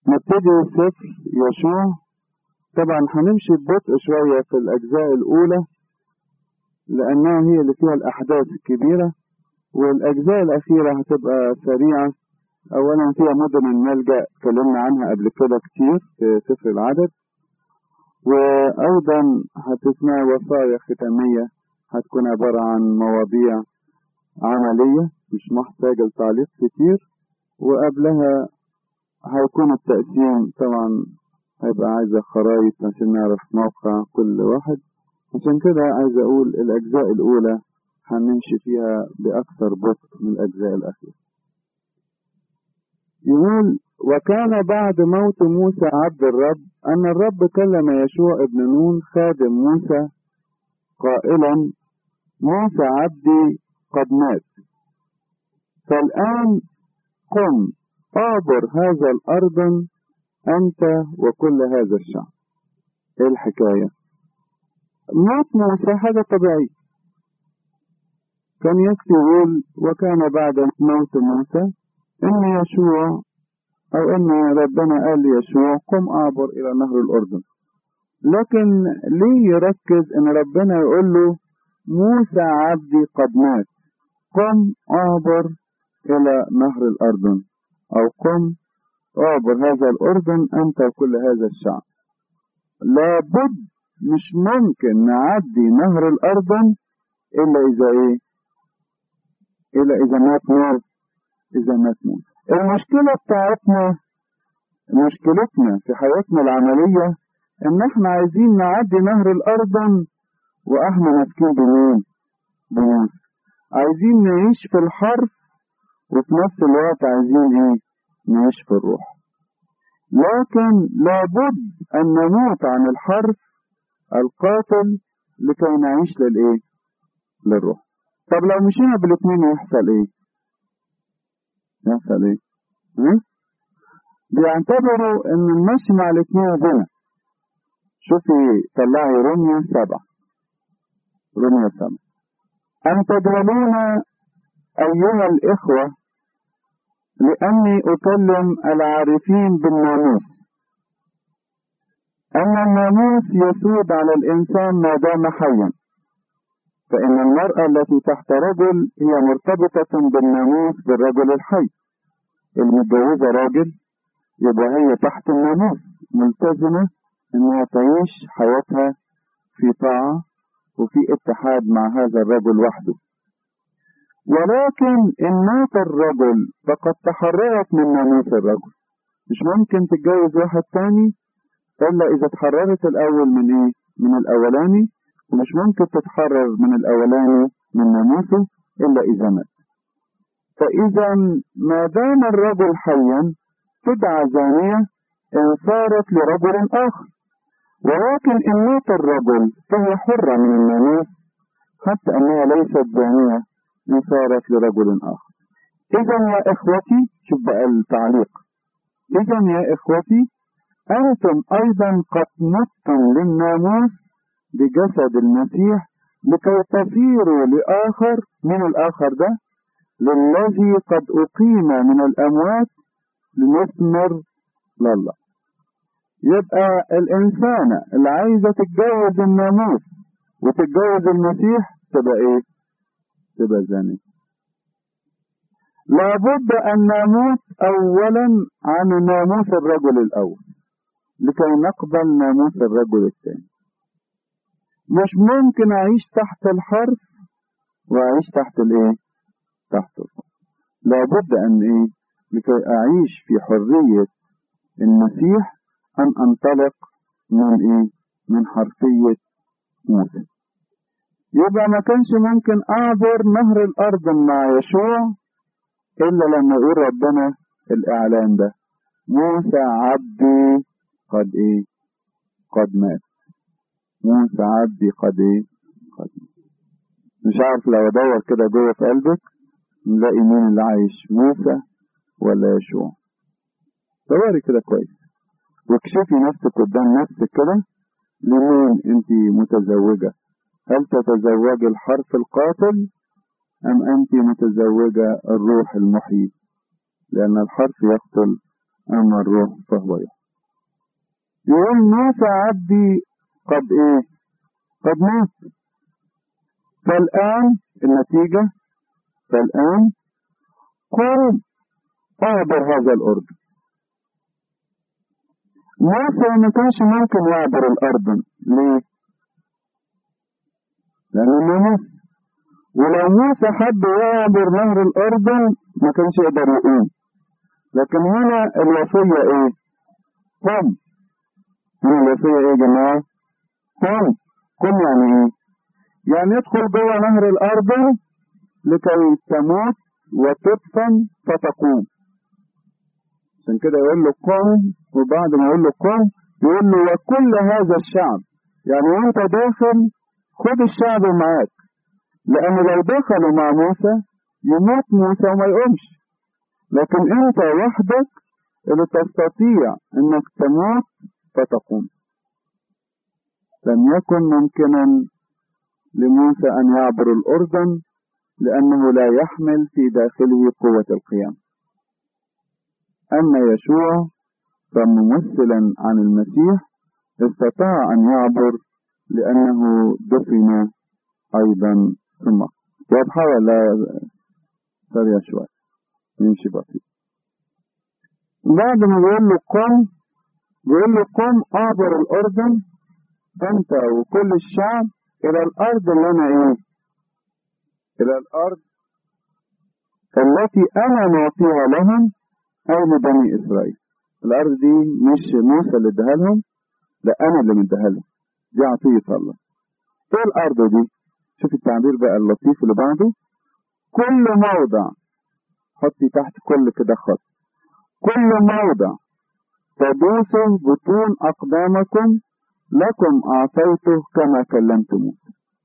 نبتدي سفر يشوع طبعا هنمشي ببطء شوية في الأجزاء الأولى لأنها هي اللي فيها الأحداث الكبيرة والأجزاء الأخيرة هتبقى سريعة أولا فيها مدن الملجأ اتكلمنا عنها قبل كده كتير في سفر العدد وأيضا هتسمع وصايا ختامية هتكون عبارة عن مواضيع عملية مش محتاجة لتعليق كتير وقبلها هيكون التقسيم طبعا هيبقى عايزة خرايط عشان نعرف موقع كل واحد عشان كده عايز أقول الأجزاء الأولى هنمشي فيها بأكثر بطء من الأجزاء الأخيرة يقول وكان بعد موت موسى عبد الرب أن الرب كلم يشوع ابن نون خادم موسى قائلا موسى عبدي قد مات فالآن قم اعبر هذا الأرض أنت وكل هذا الشعب إيه الحكاية موت موسى حاجة طبيعية كان يكفي يقول وكان بعد موت موسى إن يشوع أو إن ربنا قال ليشوع قم أعبر إلى نهر الأردن لكن ليه يركز إن ربنا يقول له موسى عبدي قد مات قم أعبر إلى نهر الأردن أو قم اعبر هذا الأردن أنت وكل هذا الشعب لابد مش ممكن نعدي نهر الأردن إلا إذا إيه إلا إذا مات نور إذا مات موسى المشكلة بتاعتنا مشكلتنا في حياتنا العملية إن إحنا عايزين نعدي نهر الأردن وإحنا ماسكين بمين؟ بموسى عايزين نعيش في الحرف وفي نفس الوقت عايزين إيه؟ نعيش في الروح لكن لابد أن نموت عن الحرف القاتل لكي نعيش للإيه؟ للروح طب لو مشينا بالاثنين يحصل إيه؟ يحصل إيه؟ ها؟ بيعتبروا إن المشي مع الاثنين زنا شوفي طلعي رمية سبعة رمية سبعة أن تدولون أيها الإخوة لأني أكلم العارفين بالناموس أن الناموس يسود على الإنسان ما دام حيا فإن المرأة التي تحت رجل هي مرتبطة بالناموس بالرجل الحي المتجوزة راجل يبقى هي تحت الناموس ملتزمة إنها تعيش حياتها في طاعة وفي اتحاد مع هذا الرجل وحده ولكن إن مات الرجل فقد تحررت من ناموس الرجل مش ممكن تتجوز واحد تاني إلا إذا اتحررت الأول من إيه؟ من الأولاني ومش ممكن تتحرر من الأولاني من ناموسه إلا إذا مات فإذا ما دام الرجل حيا تدعى زانية إن صارت لرجل آخر ولكن إن مات الرجل فهي حرة من الناموس حتى أنها ليست زانية إن صارت لرجل آخر إذا يا إخوتي شوف بقى التعليق إذا يا إخوتي أنتم أيضا قد متم للناموس بجسد المسيح لكي تصيروا لآخر من الآخر ده للذي قد أقيم من الأموات لنثمر لله يبقى الإنسانة اللي عايزة تتجوز الناموس وتتجوز المسيح تبقى إيه؟ تبقى زانية لابد أن نموت أولا عن ناموس الرجل الأول لكي نقبل ناموس الرجل الثاني مش ممكن أعيش تحت الحرف وأعيش تحت الإيه؟ تحت الحرف لابد أن إيه؟ لكي أعيش في حرية المسيح أن أنطلق من إيه؟ من حرفية موسى يبقى ما كانش ممكن أعبر نهر الأرض مع يشوع إلا لما يقول ربنا الإعلان ده موسى عبدي قد إيه؟ قد مات موسى عبدي قد إيه؟ قد مات مش عارف لو أدور كده جوه في قلبك نلاقي مين اللي عايش موسى ولا يشوع دوري كده كويس واكشفي نفسك قدام نفسك كده لمين انت متزوجة هل تتزوجي الحرف القاتل أم أنت متزوجة الروح المحيي لأن الحرف يقتل أما الروح فهو يحيي يقول موسى عبدي قد إيه قد مات فالآن النتيجة فالآن قم اعبر هذا الأردن موسى ما كانش ممكن يعبر الأردن ليه؟ لأنه موسى ولو موسى حب يعبر نهر الأردن ما كانش يقدر يقوم لكن هنا الوصية إيه؟ قم هنا الوصية إيه يا جماعة؟ قم قم يعني إيه؟ يعني ادخل جوه نهر الأردن لكي تموت وتدفن فتقوم عشان كده يقول له قم وبعد ما يقول له قم يقول له وكل هذا الشعب يعني وانت داخل خد الشعب معاك لأن لو دخلوا مع موسى يموت موسى وما يقومش لكن انت وحدك اللي تستطيع انك تموت فتقوم لم يكن ممكنا لموسى ان يعبر الاردن لانه لا يحمل في داخله قوة القيام اما يشوع فممثلا عن المسيح استطاع ان يعبر لانه دفن ايضا ثم واضحة ولا سريع شوية يمشي بسيط بعد ما بيقول له قم بيقول له قم اعبر الاردن انت وكل الشعب الى الارض اللي انا ايه الى الارض التي انا معطيها لهم اي لبني اسرائيل الارض دي مش موسى اللي اداها لهم لا انا اللي مديها لهم دي عطية الله ايه الارض دي شوف التعبير بقى اللطيف اللي بعده كل موضع حطي تحت كل كده خط كل موضع تدوسوا بطون أقدامكم لكم أعطيته كما كلمتموه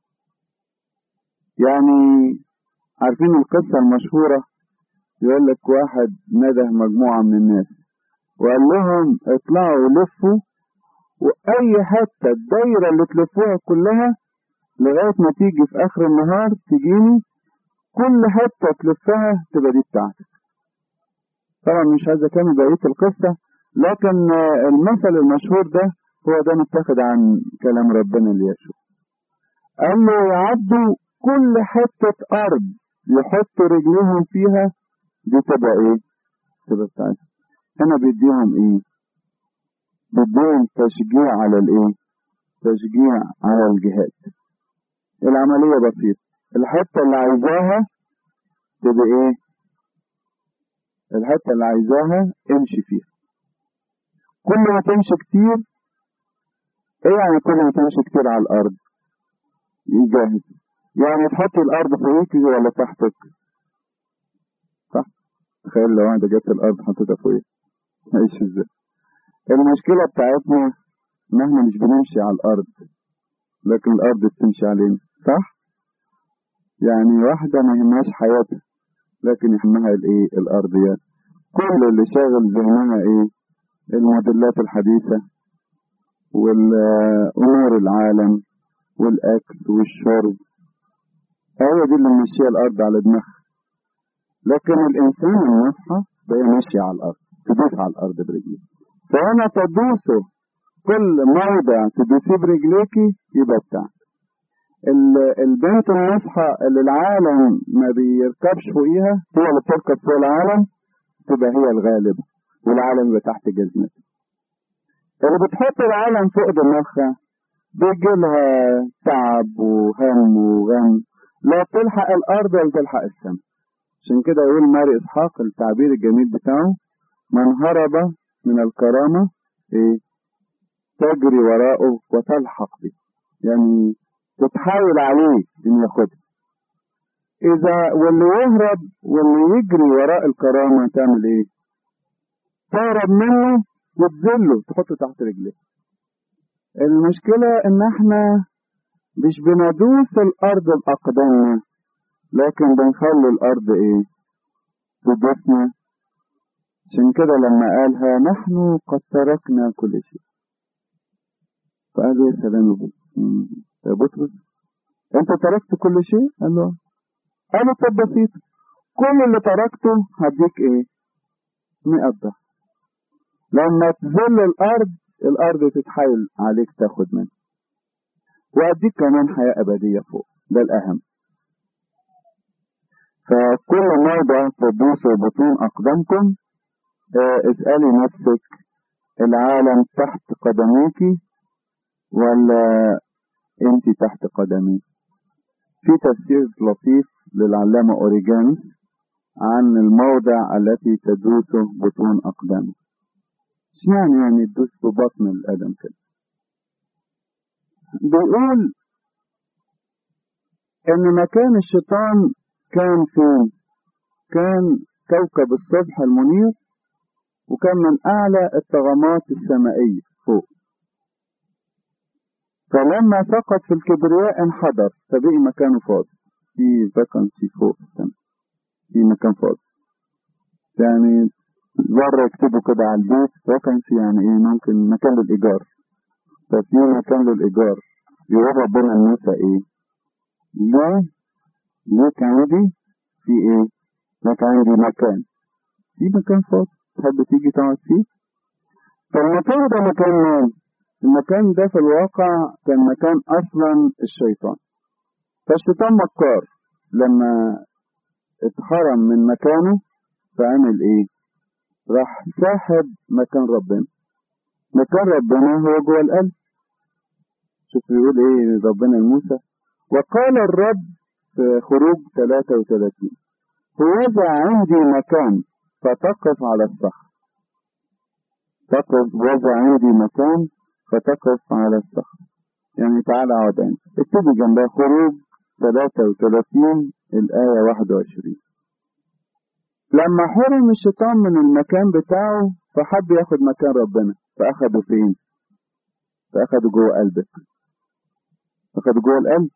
يعني عارفين القصة المشهورة يقول لك واحد نده مجموعة من الناس وقال لهم اطلعوا لفوا وأي حتة الدايرة اللي تلفوها كلها لغاية ما تيجي في آخر النهار تجيني كل حتة تلفها تبقى دي بتاعتك طبعا مش عايز اكمل بقية القصة لكن المثل المشهور ده هو ده متاخد عن كلام ربنا ليشوع قال له يعدوا كل حتة أرض يحطوا رجليهم فيها دي تبقى إيه؟ تبقى بتاعتهم هنا بيديهم إيه؟ بيديهم تشجيع على الإيه؟ تشجيع على الجهاد العملية بسيطة الحتة اللي عايزاها تبقى ايه الحتة اللي عايزاها امشي فيها كل ما تمشي كتير ايه يعني كل ما تمشي كتير على الارض يجاهد يعني تحط الارض فوقك ولا تحتك صح تخيل لو واحدة جت الارض حطيتها فوقك هيش ازاي المشكلة بتاعتنا ان احنا مش بنمشي على الارض لكن الارض بتمشي علينا صح يعني واحدة ما يهمهاش حياتها لكن يهمها الايه الارضيات كل اللي شاغل ذهنها ايه الموديلات الحديثة والامور العالم والاكل والشرب هي دي اللي ماشية الارض على دماغها لكن الانسان النصحى بقى ماشي على الارض تدوس على الارض برجليه فهنا تدوسه كل موضع تدوسيه برجليكي يبقى بتاعك البنت النصحى اللي العالم ما بيركبش فوقيها هي اللي بتركب فوق العالم تبقى هي الغالبة والعالم يبقى تحت جزمتها اللي بتحط العالم فوق دماغها بيجي لها تعب وهم وغم لا تلحق الأرض ولا تلحق السماء عشان كده يقول ماري إسحاق التعبير الجميل بتاعه من هرب من الكرامة إيه تجري وراءه وتلحق به يعني تتحاول عليه ان ياخدها اذا واللي يهرب واللي يجري وراء الكرامة تعمل ايه تهرب منه وتذله تحطه تحت رجليه المشكلة ان احنا مش بندوس الارض باقدامنا لكن بنخلي الارض ايه تدوسنا عشان كده لما قالها نحن قد تركنا كل شيء فقال يا سلام يا بطرس انت تركت كل شيء قال له قال طب بسيط كل اللي تركته هديك ايه مئة ضعف لما تذل الأرض الأرض تتحايل عليك تاخد منه وأديك كمان حياة أبدية فوق ده الأهم فكل موضع تدوسوا بطون أقدامكم اه اسألي نفسك العالم تحت قدميك ولا انت تحت قدمي في تفسير لطيف للعلامة أوريجانس عن الموضع التي تدوسه بطون أقدامه اشمعنى يعني تدوس ببطن الآدم كده بيقول ان مكان الشيطان كان فين كان كوكب الصبح المنير وكان من اعلى الطغمات السمائية فوق فلما سقط في الكبرياء انحدر فبقي مكانه فاضي في فاكنسي فوق في السماء في مكان فاضي يعني بره يكتبوا كده على البيت فاكنسي يعني ايه ممكن مكان للايجار ففي مكان للايجار يقول ربنا لموسى ايه ليه ليك عندي في ايه لك عندي مكان في مكان فاضي تحب تيجي تقعد فيه فالمكان ده مكان مين المكان ده في الواقع كان مكان اصلا الشيطان فالشيطان مكار لما اتحرم من مكانه فعمل ايه راح ساحب مكان ربنا مكان ربنا هو جوه القلب شوف بيقول ايه ربنا لموسى وقال الرب في خروج 33 هوذا عندي مكان فتقف على الصخر تقف وضع عندي مكان فتقف على الصخر يعني تعالى اقعد عندي اكتبي جنبها خروج 33 الآية 21 لما حرم الشيطان من المكان بتاعه فحب ياخد مكان ربنا فأخده فين؟ فأخده جوه قلبك أخده جوه القلب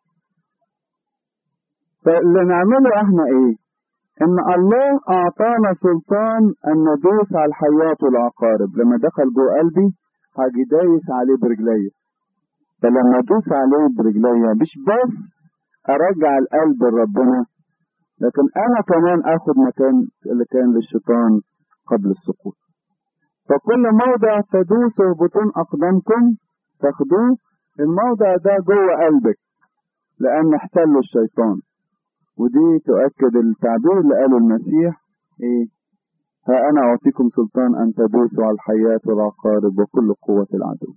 فاللي نعمله احنا ايه؟ ان الله اعطانا سلطان ان ندوس على الحياة والعقارب لما دخل جوه قلبي هاجي دايس عليه برجليا فلما ادوس عليه برجليا مش بس ارجع القلب لربنا لكن انا كمان اخد مكان اللي كان للشيطان قبل السقوط فكل موضع تدوسه بطون اقدامكم تاخدوه الموضع ده جوه قلبك لان احتله الشيطان ودي تؤكد التعبير اللي قاله المسيح ايه ها انا اعطيكم سلطان ان تدوسوا على الحياة والعقارب وكل قوة العدو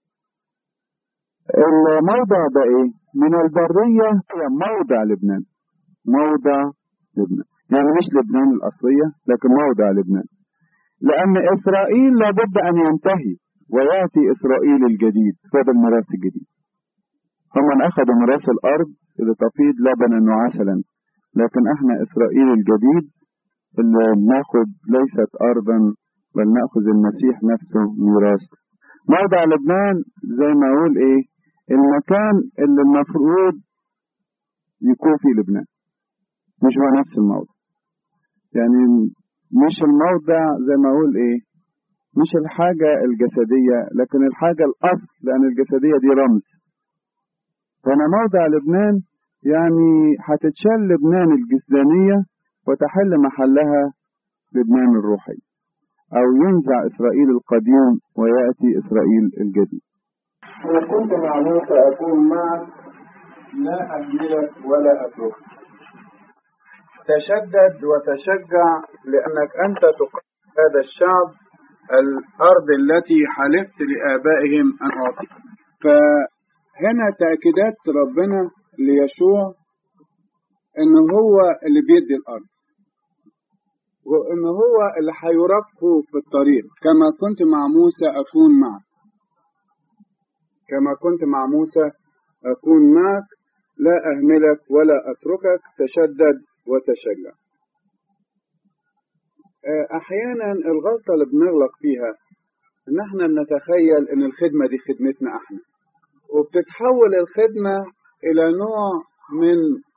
الموضع ده ايه من البرية هي موضع لبنان موضع لبنان يعني مش لبنان الاصلية لكن موضع لبنان لان اسرائيل لابد ان ينتهي وياتي اسرائيل الجديد هذا الميراث الجديد هم اخذوا ميراث الارض اللي تفيض لبنا وعسلا لكن احنا اسرائيل الجديد اللي بناخد ليست ارضا بل ناخذ المسيح نفسه ميراث موضع لبنان زي ما اقول ايه المكان اللي المفروض يكون في لبنان مش هو نفس الموضع يعني مش الموضع زي ما اقول ايه مش الحاجة الجسدية لكن الحاجة الأصل لأن الجسدية دي رمز فأنا موضع لبنان يعني هتتشال لبنان الجسدانية وتحل محلها لبنان الروحي أو ينزع إسرائيل القديم ويأتي إسرائيل الجديد أنا كنت مع موسى أكون معك لا أهملك ولا أتركك تشدد وتشجع لأنك أنت تقدم هذا الشعب الأرض التي حلفت لآبائهم أن أعطيك فهنا تأكيدات ربنا ليشوع إن هو اللي بيدي الأرض وإن هو اللي هيرافقه في الطريق كما كنت مع موسى أكون معك كما كنت مع موسى أكون معك لا أهملك ولا أتركك تشدد وتشجع أحيانا الغلطة اللي بنغلط فيها إن احنا بنتخيل إن الخدمة دي خدمتنا احنا وبتتحول الخدمة إلى نوع من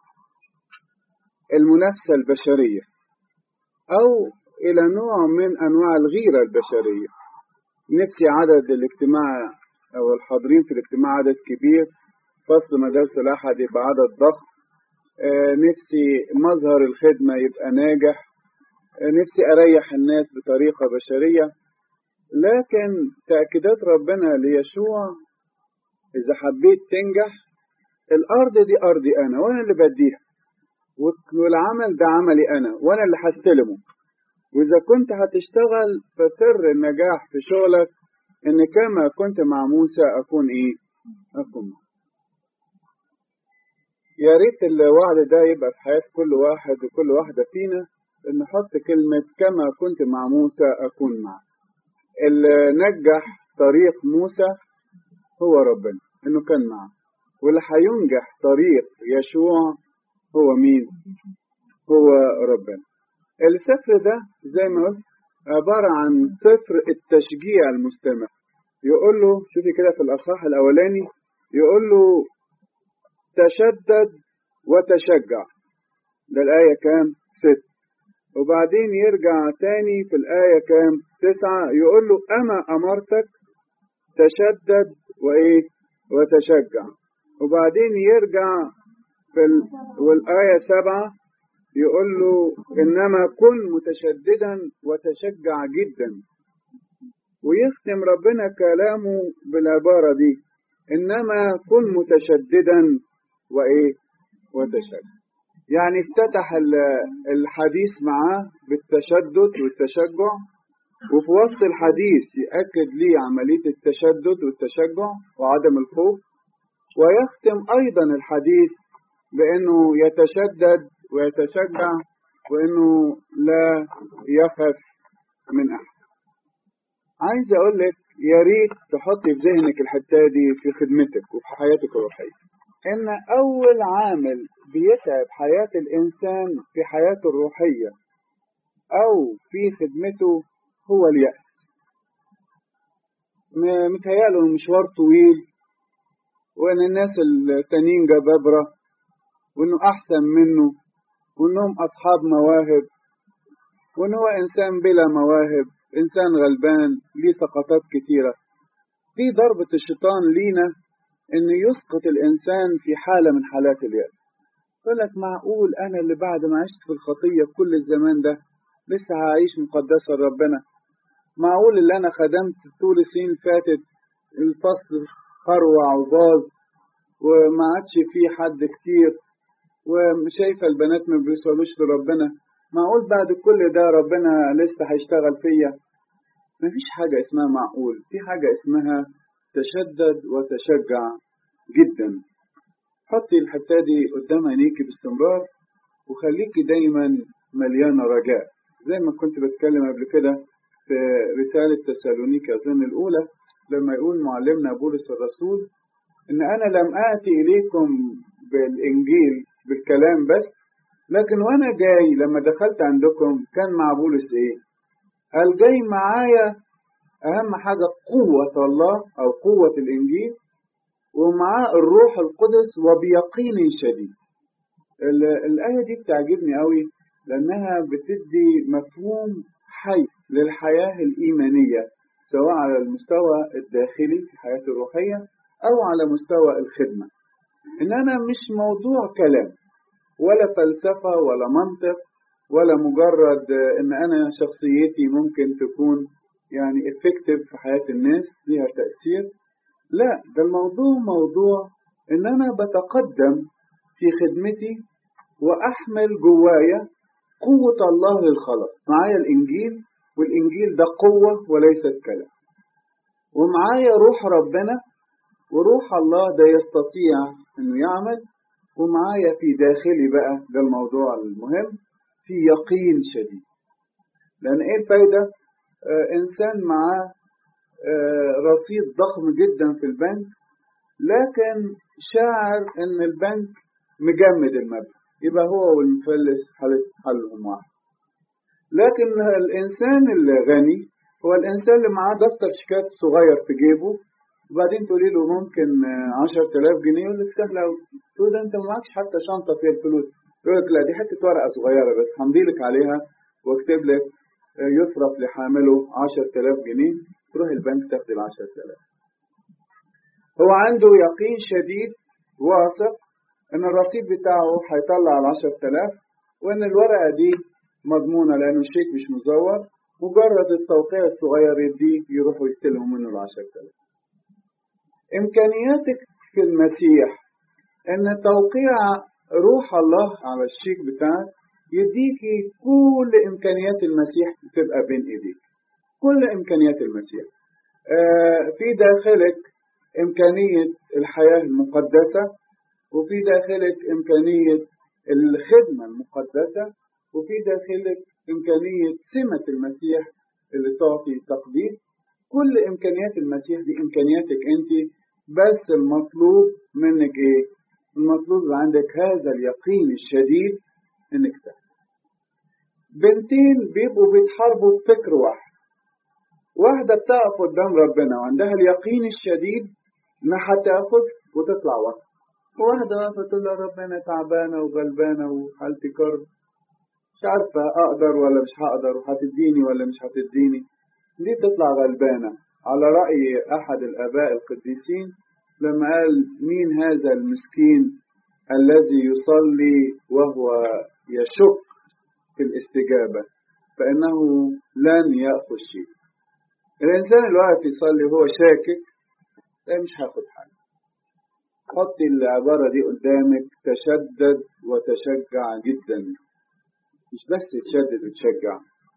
المنافسة البشرية أو إلى نوع من أنواع الغيرة البشرية نفسي عدد الاجتماع أو الحاضرين في الاجتماع عدد كبير فصل مدارس الأحد يبقى عدد ضخم نفسي مظهر الخدمة يبقى ناجح نفسي أريح الناس بطريقة بشرية لكن تأكيدات ربنا ليشوع إذا حبيت تنجح الأرض دي أرضي أنا وأنا اللي بديها والعمل ده عملي أنا وأنا اللي هستلمه وإذا كنت هتشتغل فسر النجاح في شغلك إن كما كنت مع موسى أكون إيه؟ أكون معه. يا ريت الوعد ده يبقى في حياة كل واحد وكل واحدة فينا إن نحط كلمة كما كنت مع موسى أكون معه. اللي نجح طريق موسى هو ربنا إنه كان معه. واللي هينجح طريق يشوع هو مين؟ هو ربنا. السفر ده زي ما قلت عبارة عن سفر التشجيع المستمر يقول له شوفي كده في الأصحاح الأولاني يقول له تشدد وتشجع ده الآية كام؟ ست وبعدين يرجع تاني في الآية كام؟ تسعة يقول له أنا أمرتك تشدد وإيه؟ وتشجع وبعدين يرجع في ال... والآية سبعة يقول له إنما كن متشددا وتشجع جدا ويختم ربنا كلامه بالعبارة دي إنما كن متشددا وإيه وتشجع يعني افتتح الحديث معاه بالتشدد والتشجع وفي وسط الحديث يأكد لي عملية التشدد والتشجع وعدم الخوف ويختم أيضا الحديث بأنه يتشدد ويتشجع وانه لا يخف من احد عايز اقول لك يا ريت تحطي في ذهنك الحته دي في خدمتك وفي حياتك الروحيه ان اول عامل بيتعب حياه الانسان في حياته الروحيه او في خدمته هو اليأس متهيأله المشوار طويل وان الناس التانيين جبابره وانه احسن منه وانهم اصحاب مواهب وان هو انسان بلا مواهب انسان غلبان ليه سقطات كتيرة دي ضربة الشيطان لينا ان يسقط الانسان في حالة من حالات اليأس يقول لك معقول انا اللي بعد ما عشت في الخطية كل الزمان ده لسه هعيش مقدسة لربنا معقول اللي انا خدمت طول السنين اللي فاتت الفصل خروع وباظ وما عادش فيه حد كتير وشايفة البنات ما بيوصلوش لربنا معقول بعد كل ده ربنا لسه هيشتغل فيا مفيش حاجة اسمها معقول في حاجة اسمها تشدد وتشجع جدا حطي الحتة دي قدام عينيكي باستمرار وخليكي دايما مليانة رجاء زي ما كنت بتكلم قبل كده في رسالة تسالونيكا أظن الأولى لما يقول معلمنا بولس الرسول إن أنا لم آتي إليكم بالإنجيل بالكلام بس لكن وانا جاي لما دخلت عندكم كان مع بولس ايه قال جاي معايا اهم حاجة قوة الله او قوة الانجيل ومعاه الروح القدس وبيقين شديد الآية دي بتعجبني قوي لأنها بتدي مفهوم حي للحياة الإيمانية سواء على المستوى الداخلي في حياتي الروحية أو على مستوى الخدمة إن أنا مش موضوع كلام ولا فلسفة ولا منطق ولا مجرد إن أنا شخصيتي ممكن تكون يعني effective في حياة الناس ليها تأثير لا ده الموضوع موضوع إن أنا بتقدم في خدمتي وأحمل جوايا قوة الله للخلق معايا الإنجيل والإنجيل ده قوة وليست كلام ومعايا روح ربنا وروح الله ده يستطيع انه يعمل ومعايا في داخلي بقى ده الموضوع المهم في يقين شديد لان ايه الفايدة آه انسان معاه آه رصيد ضخم جدا في البنك لكن شاعر ان البنك مجمد المبلغ يبقى هو والمفلس حلهم واحد لكن الانسان الغني هو الانسان اللي معاه دفتر شيكات صغير في جيبه وبعدين تقولي له ممكن 10000 جنيه يقول لك سهل قوي تقول ده انت ما معكش حتى شنطه فيها الفلوس يقول لك لا دي حته ورقه صغيره بس همضي لك عليها واكتب لك يصرف لحامله 10000 جنيه تروح البنك تاخد ال 10000 هو عنده يقين شديد واثق ان الرصيد بتاعه هيطلع ال 10000 وان الورقه دي مضمونه لانه الشيك مش مزور مجرد التوقيع الصغير يديه يروحوا يستلموا منه العشر آلاف إمكانياتك في المسيح إن توقيع روح الله على الشيك بتاعك يديكي كل إمكانيات المسيح تبقى بين إيديك كل إمكانيات المسيح آه في داخلك إمكانية الحياة المقدسة وفي داخلك إمكانية الخدمة المقدسة وفي داخلك إمكانية سمة المسيح اللي تعطي تقديس كل إمكانيات المسيح دي إمكانياتك أنت بس المطلوب منك إيه؟ المطلوب عندك هذا اليقين الشديد إنك تاخد بنتين بيبقوا بيتحاربوا بفكر واحد واحدة بتقف قدام ربنا وعندها اليقين الشديد إنها هتاخد وتطلع وقت واحدة واقفة تقول لها ربنا تعبانة وغلبانة وحالتي كرب مش عارفة أقدر ولا مش هقدر وهتديني ولا مش هتديني دي تطلع غلبانة على رأي أحد الآباء القديسين لما قال مين هذا المسكين الذي يصلي وهو يشك في الاستجابة فإنه لن يأخذ شيء الإنسان الواقف يصلي وهو شاكك لا مش هاخد حاجة حطي العبارة دي قدامك تشدد وتشجع جدا مش بس تشدد وتشجع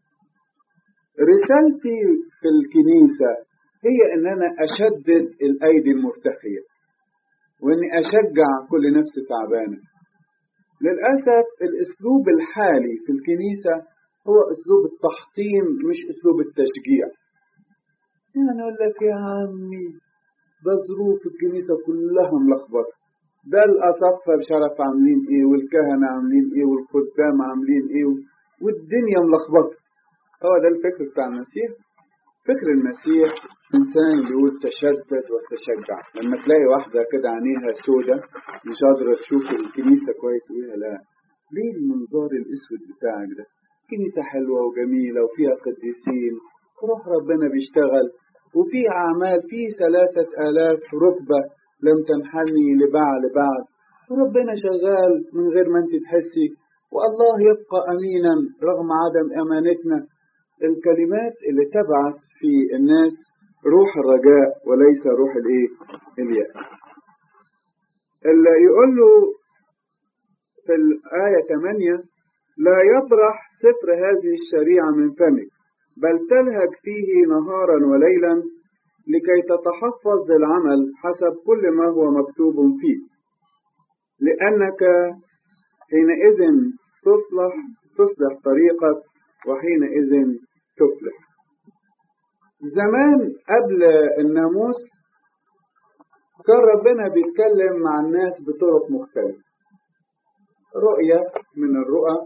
رسالتي في الكنيسة هي ان انا اشدد الايدي المرتخية واني اشجع كل نفس تعبانة للأسف الاسلوب الحالي في الكنيسة هو اسلوب التحطيم مش اسلوب التشجيع يعني اقول لك يا عمي ده ظروف الكنيسة كلها ملخبطة ده الأصفة مش عارف عاملين ايه والكهنة عاملين ايه والخدام عاملين ايه والدنيا ملخبطة هو ده الفكر بتاع المسيح فكر المسيح إنسان بيقول تشدد وتشجع لما تلاقي واحدة كده عينيها سودة مش قادرة تشوف الكنيسة كويس تقول لا ليه المنظار الأسود بتاعك ده كنيسة حلوة وجميلة وفيها قديسين روح ربنا بيشتغل وفي أعمال في ثلاثة آلاف ركبة لم تنحني لبعض لبعض وربنا شغال من غير ما انت تحسي والله يبقى أمينا رغم عدم أمانتنا الكلمات اللي تبعث في الناس روح الرجاء وليس روح الايه اليأس اللي يقول له في الآية 8 لا يبرح سفر هذه الشريعة من فمك بل تلهج فيه نهارا وليلا لكي تتحفظ للعمل حسب كل ما هو مكتوب فيه لأنك حينئذ تصلح تصلح طريقك وحينئذ تفلح زمان قبل الناموس كان ربنا بيتكلم مع الناس بطرق مختلفة رؤية من الرؤى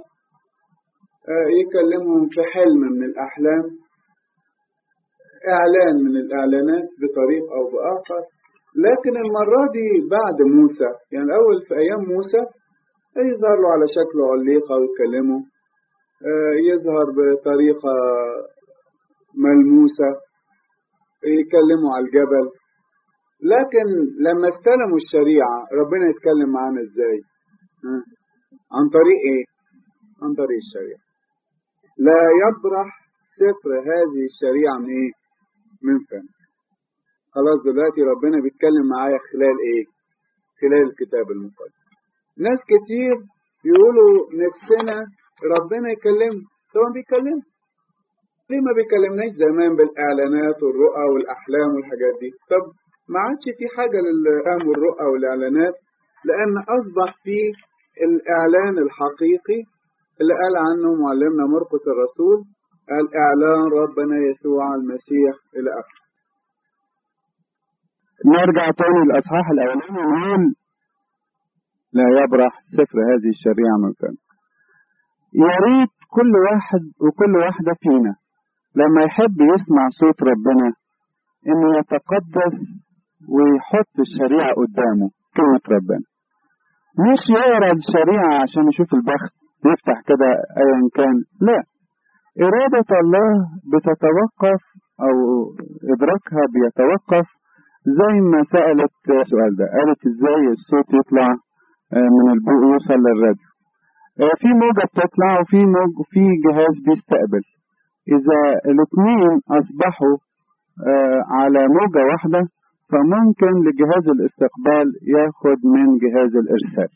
يكلمهم في حلم من الأحلام إعلان من الإعلانات بطريق أو بآخر لكن المرة دي بعد موسى يعني الأول في أيام موسى يظهر له على شكل عليقة ويكلمه يظهر بطريقة ملموسة يكلموا على الجبل لكن لما استلموا الشريعة ربنا يتكلم معانا ازاي عن طريق ايه عن طريق الشريعة لا يبرح سفر هذه الشريعة من ايه من فم خلاص دلوقتي ربنا بيتكلم معايا خلال ايه خلال الكتاب المقدس ناس كتير يقولوا نفسنا ربنا يكلمنا طبعا بيكلمنا ليه ما بيكلمناش زمان بالإعلانات والرؤى والأحلام والحاجات دي طب ما عادش في حاجة للأحلام والرؤى والإعلانات لأن أصبح في الإعلان الحقيقي اللي قال عنه معلمنا مرقس الرسول قال إعلان ربنا يسوع المسيح إلى آخره نرجع تاني الأصحاح الأولاني ونقول لا يبرح سفر هذه الشريعة من فم يا ريت كل واحد وكل واحدة فينا لما يحب يسمع صوت ربنا انه يتقدس ويحط الشريعة قدامه كلمة ربنا مش يقرا الشريعة عشان يشوف البخت يفتح كده ايا كان لا إرادة الله بتتوقف أو إدراكها بيتوقف زي ما سألت السؤال ده قالت إزاي الصوت يطلع من البوق يوصل للراديو في موجة بتطلع وفي موج في جهاز بيستقبل إذا الاثنين أصبحوا آه على موجة واحدة فممكن لجهاز الاستقبال ياخد من جهاز الإرسال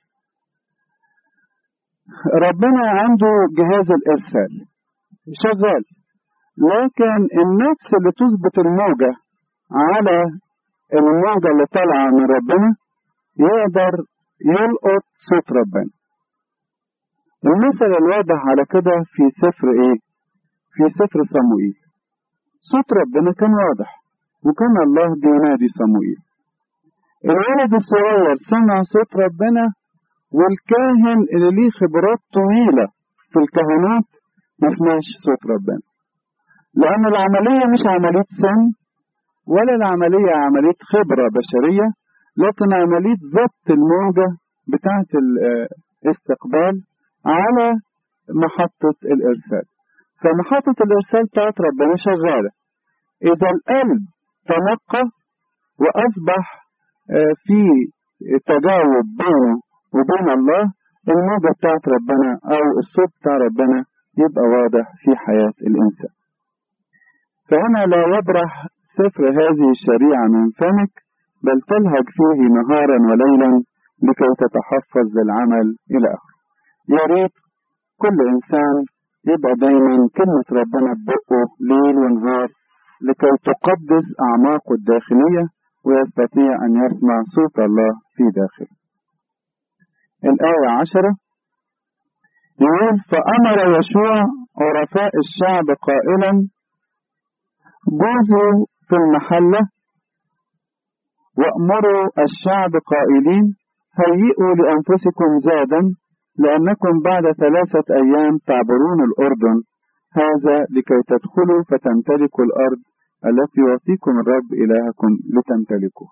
ربنا عنده جهاز الإرسال شغال لكن النفس اللي تثبت الموجة على الموجة اللي طالعة من ربنا يقدر يلقط صوت ربنا المثل الواضح على كده في سفر ايه في سفر صموئيل صوت ربنا كان واضح وكان الله بينادي صموئيل الولد الصغير سمع صوت ربنا والكاهن اللي ليه خبرات طويلة في الكهنات ما سمعش صوت ربنا لأن العملية مش عملية سن ولا العملية عملية خبرة بشرية لكن عملية ضبط الموجة بتاعة الاستقبال على محطة الإرسال فمحطة الإرسال بتاعت ربنا شغالة إذا القلب تنقى وأصبح في تجاوب بينه وبين الله الموجة بتاعت ربنا أو الصوت بتاع ربنا يبقى واضح في حياة الإنسان فهنا لا يبرح سفر هذه الشريعة من فمك بل تلهج فيه نهارا وليلا لكي تتحفظ للعمل إلى آخره يا ريت كل إنسان يبقى دايما كلمة ربنا ببقه ليل ونهار لكي تقدس أعماقه الداخلية ويستطيع أن يسمع صوت الله في داخله الآية عشرة يقول فأمر يشوع عرفاء الشعب قائلا جوزوا في المحلة وأمروا الشعب قائلين هيئوا لأنفسكم زادا لأنكم بعد ثلاثة أيام تعبرون الأردن هذا لكي تدخلوا فتمتلكوا الأرض التي يعطيكم الرب إلهكم لتمتلكوا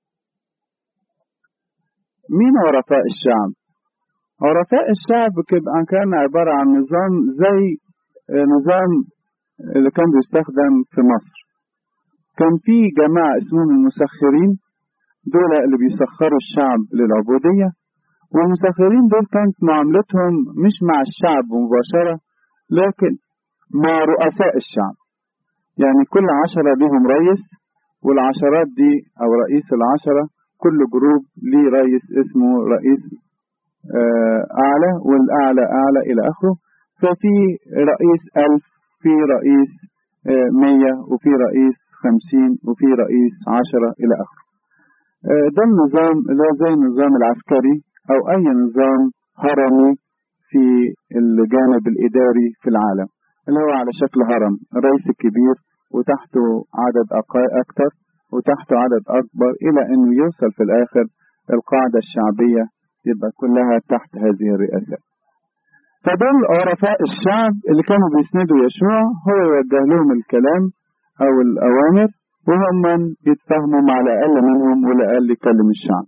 مين عرفاء الشعب؟ عرفاء الشعب كان عبارة عن نظام زي نظام اللي كان بيستخدم في مصر كان في جماعة اسمهم المسخرين دول اللي بيسخروا الشعب للعبودية والمسخرين دول كانت معاملتهم مش مع الشعب مباشرة لكن مع رؤساء الشعب يعني كل عشرة ليهم رئيس والعشرات دي أو رئيس العشرة كل جروب ليه رئيس اسمه رئيس أعلى والأعلى أعلى إلى آخره ففي رئيس ألف في رئيس مية وفي رئيس خمسين وفي رئيس عشرة إلى آخره ده النظام اللي هو زي النظام العسكري أو أي نظام هرمي في الجانب الإداري في العالم اللي هو على شكل هرم الرئيس الكبير وتحته عدد أكثر وتحته عدد أكبر إلى أنه يوصل في الآخر القاعدة الشعبية يبقى كلها تحت هذه الرئاسات فدول عرفاء الشعب اللي كانوا بيسندوا يشوع هو يوجه لهم الكلام أو الأوامر وهم من يتفهموا مع الأقل منهم والأقل يكلم الشعب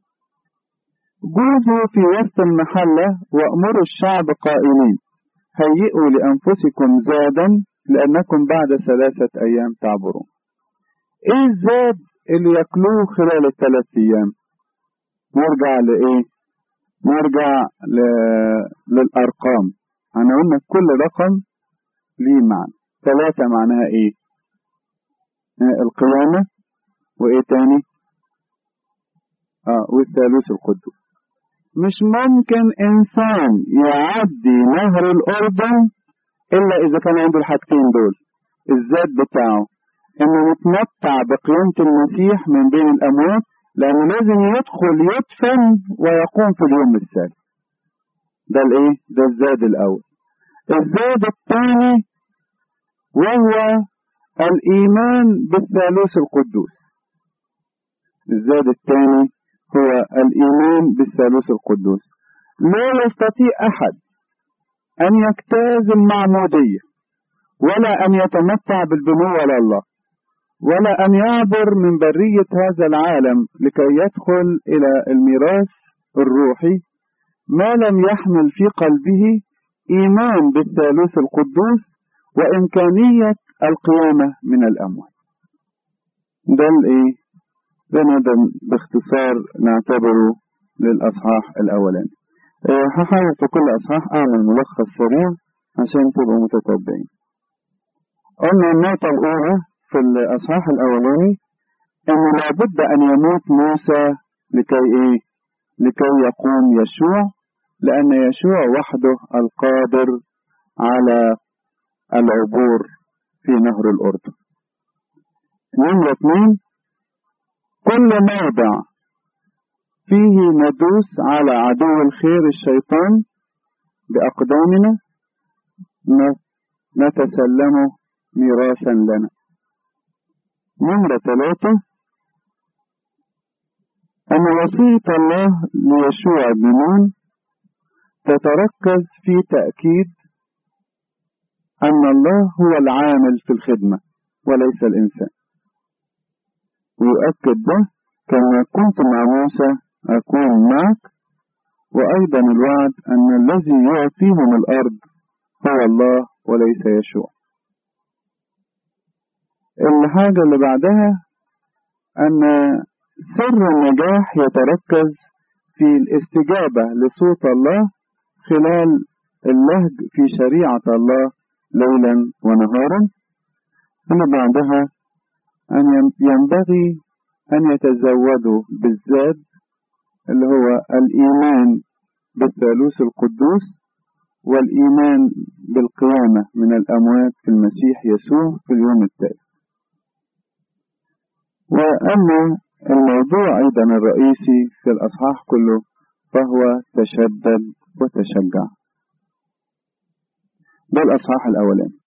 جوزوا في وسط المحلة وأمروا الشعب قائلين هيئوا لأنفسكم زادا لأنكم بعد ثلاثة أيام تعبرون إيه الزاد اللي ياكلوه خلال الثلاث أيام نرجع لإيه نرجع ل... للأرقام أنا قلنا كل رقم ليه معنى ثلاثة معناها إيه القيامة وإيه تاني آه والثالوث القدوس مش ممكن إنسان يعدي نهر الأردن إلا إذا كان عنده الحاجتين دول الذات بتاعه إنه يتمتع بقيامة المسيح من بين الأموات لأنه لازم يدخل يدفن ويقوم في اليوم الثالث ده الإيه؟ ده الزاد الأول الزاد الثاني وهو الإيمان بالثالوث القدوس الزاد الثاني هو الإيمان بالثالوث القدوس لا يستطيع أحد أن يجتاز المعمودية ولا أن يتمتع بالبنوة على الله ولا أن يعبر من برية هذا العالم لكي يدخل إلى الميراث الروحي ما لم يحمل في قلبه إيمان بالثالوث القدوس وإمكانية القيامة من الأموات ده الإيه؟ ده ده باختصار نعتبره للأصحاح الأولاني أه هحاول في كل أصحاح أعمل ملخص سريع عشان تبقوا متتبعين قلنا النقطة الأولى في الأصحاح الأولاني أن لابد أن يموت موسى لكي إيه؟ لكي يقوم يشوع لأن يشوع وحده القادر على العبور في نهر الأردن. نمرة اثنين كل موضع فيه ندوس على عدو الخير الشيطان بأقدامنا نتسلمه ميراثا لنا نمرة ثلاثة أن وصية الله ليشوع بن نون تتركز في تأكيد أن الله هو العامل في الخدمة وليس الإنسان ويؤكد ده كما كنت مع موسى أكون معك وأيضا الوعد أن الذي يعطيهم الأرض هو الله وليس يشوع الحاجة اللي بعدها أن سر النجاح يتركز في الاستجابة لصوت الله خلال اللهج في شريعة الله ليلا ونهارا اللي بعدها أن ينبغي أن يتزودوا بالزاد اللي هو الإيمان بالثالوث القدوس والإيمان بالقيامة من الأموات في المسيح يسوع في اليوم التالي وأما الموضوع أيضا الرئيسي في الأصحاح كله فهو تشدد وتشجع ده الأصحاح الأولاني